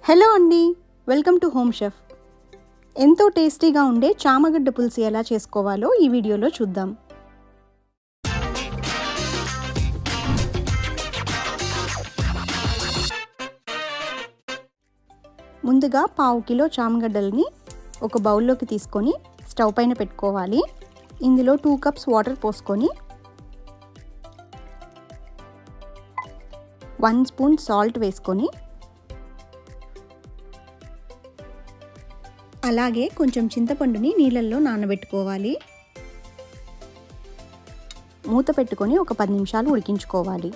hello అండి welcome to home chef ఎంతో టేస్టీగా ఉండే చామగడ్డ పులుసు ఎలా చేసుకోవాలో ఈ వీడియోలో చూద్దాం ముందుగా పావు కిలో చామగడ్డల్ని ఒక బౌల్లోకి తీసుకొని స్టవ్ పైన పెట్టుకోవాలి ఇందులో టూ కప్స్ వాటర్ పోసుకొని వన్ స్పూన్ సాల్ట్ వేసుకొని అలాగే కొంచెం చింతపండుని నీళ్ళల్లో నానబెట్టుకోవాలి మూత పెట్టుకొని ఒక పది నిమిషాలు ఉడికించుకోవాలి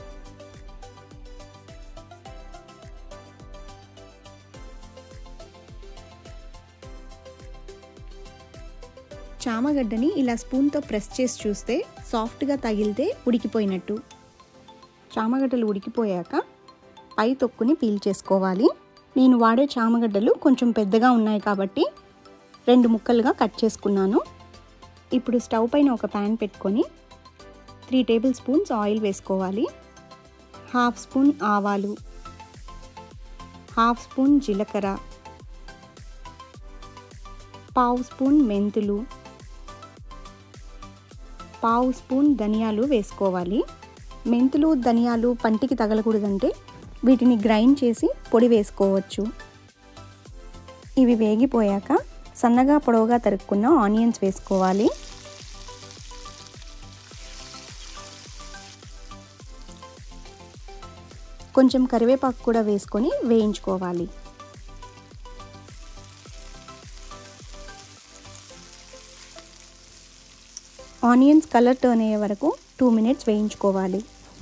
చామగడ్డని ఇలా స్పూన్తో ప్రెస్ చేసి చూస్తే సాఫ్ట్గా తగిలితే ఉడికిపోయినట్టు చామగడ్డలు ఉడికిపోయాక పై తొక్కుని పీల్ చేసుకోవాలి నేను వాడే చామగడ్డలు కొంచెం పెద్దగా ఉన్నాయి కాబట్టి రెండు ముక్కలుగా కట్ చేసుకున్నాను ఇప్పుడు స్టవ్ పైన ఒక ప్యాన్ పెట్టుకొని త్రీ టేబుల్ స్పూన్స్ ఆయిల్ వేసుకోవాలి హాఫ్ స్పూన్ ఆవాలు హాఫ్ స్పూన్ జీలకర్ర పావు స్పూన్ మెంతులు పావు స్పూన్ ధనియాలు వేసుకోవాలి మెంతులు ధనియాలు పంటికి తగలకూడదంటే వీటిని గ్రైండ్ చేసి పొడి వేసుకోవచ్చు ఇవి వేగిపోయాక సన్నగా పొడవుగా తరుక్కున్న ఆనియన్స్ వేసుకోవాలి కొంచెం కరివేపాకు కూడా వేసుకొని వేయించుకోవాలి ఆనియన్స్ కలర్ టర్న్ అయ్యే వరకు టూ మినిట్స్ వేయించుకోవాలి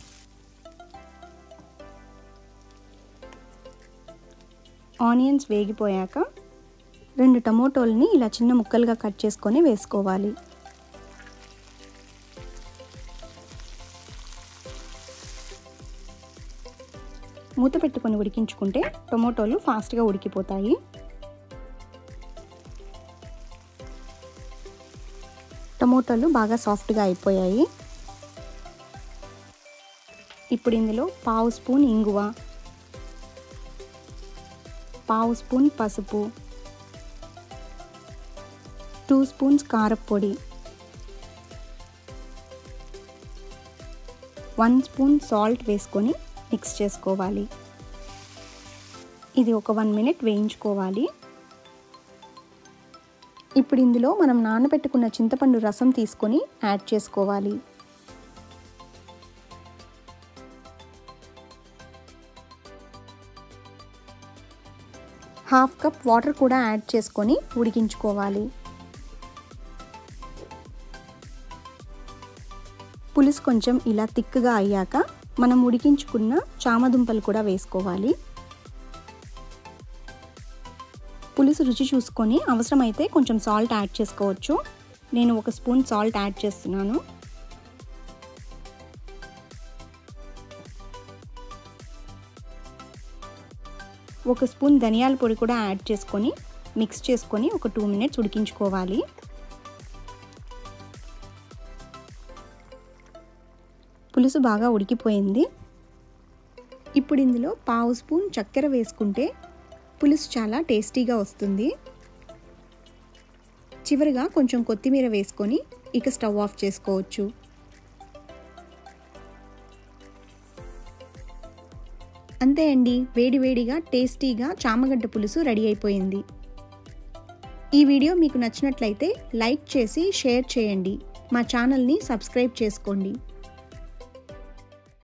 ఆనియన్స్ వేగిపోయాక రెండు టమోటోల్ని ఇలా చిన్న ముక్కలుగా కట్ చేసుకొని వేసుకోవాలి మూత పెట్టుకొని ఉడికించుకుంటే టొమాటోలు ఫాస్ట్గా ఉడికిపోతాయి టమోటాలు బాగా సాఫ్ట్గా అయిపోయాయి ఇప్పుడు ఇందులో పావు స్పూన్ ఇంగువ పావు స్పూన్ పసుపు టూ స్పూన్స్ కారపొడి వన్ స్పూన్ సాల్ట్ వేసుకొని మిక్స్ చేసుకోవాలి ఇది ఒక వన్ మినిట్ వేయించుకోవాలి ఇప్పుడు ఇందులో మనం నానబెట్టుకున్న చింతపండు రసం తీసుకొని యాడ్ చేసుకోవాలి హాఫ్ కప్ వాటర్ కూడా యాడ్ చేసుకొని ఉడికించుకోవాలి పులుసు కొంచెం ఇలా తిక్కుగా అయ్యాక మనం ఉడికించుకున్న చామదుంపలు కూడా వేసుకోవాలి పులుసు రుచి చూసుకొని అవసరమైతే కొంచెం సాల్ట్ యాడ్ చేసుకోవచ్చు నేను ఒక స్పూన్ సాల్ట్ యాడ్ చేస్తున్నాను ఒక స్పూన్ ధనియాల పొడి కూడా యాడ్ చేసుకొని మిక్స్ చేసుకొని ఒక టూ మినిట్స్ ఉడికించుకోవాలి పులుసు బాగా ఉడికిపోయింది ఇప్పుడు ఇందులో పావు స్పూన్ చక్కెర వేసుకుంటే పులుసు చాలా టేస్టీగా వస్తుంది చివరిగా కొంచెం కొత్తిమీర వేసుకొని ఇక స్టవ్ ఆఫ్ చేసుకోవచ్చు అంతే అండి వేడివేడిగా టేస్టీగా చామగడ్డ పులుసు రెడీ అయిపోయింది ఈ వీడియో మీకు నచ్చినట్లయితే లైక్ చేసి షేర్ చేయండి మా ఛానల్ని సబ్స్క్రైబ్ చేసుకోండి